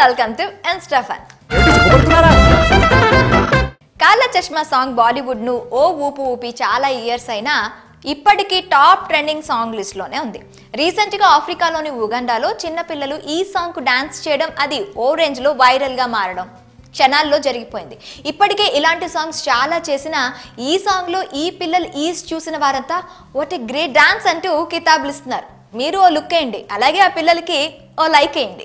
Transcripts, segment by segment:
welcome to ఎన్స్టాఫన్ కాళ్ళ చష్మా song Bollywood ను ఓ ఊపు ఊపి చాలా ఇయర్స్ అయినా ఇప్పటికీ టాప్ ట్రెండింగ్ సాంగ్ లిస్ట్ లోనే ఉంది రీసెంట్ గా ఆఫ్రికాలోని ఉగండాలో చిన్నపిల్లలు ఈ సాంగ్ కు డాన్స్ చేయడం అది ఓ రేంజ్ లో వైరల్ గా మారడం క్షణాల్లో జరిగిపోయింది ఇప్పటికే ఇలాంటి సాంగ్స్ చాలా చేసిన ఈ సాంగ్ లో ఈ పిల్లలు ఈస్ చూసిన వారంతా వాట్ ఏ గ్రేట్ డాన్స్ అంటూ కితాబులు ఇస్తున్నారు మీరు ఓ లుక్ వేయండి అలాగే ఆ పిల్లలకి ఓ లైక్ వేయండి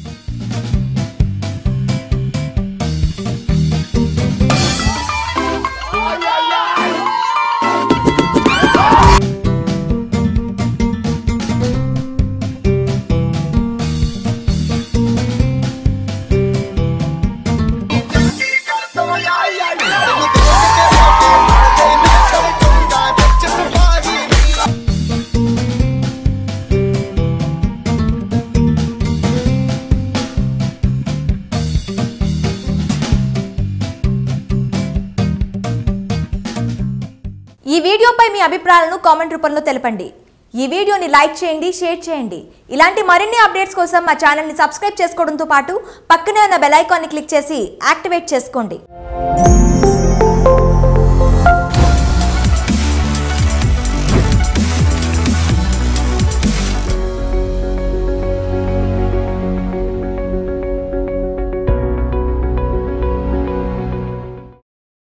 ఈ వీడియోపై మీ అభిప్రాయాలను కామెంట్ రూపంలో తెలపండి ఈ వీడియోని లైక్ చేయండి షేర్ చేయండి ఇలాంటి మరిన్ని అప్డేట్స్ కోసం మా ఛానల్ని సబ్స్క్రైబ్ చేసుకోవడంతో పాటు పక్కనే ఉన్న బెల్ ఐకాన్ని క్లిక్ చేసి యాక్టివేట్ చేసుకోండి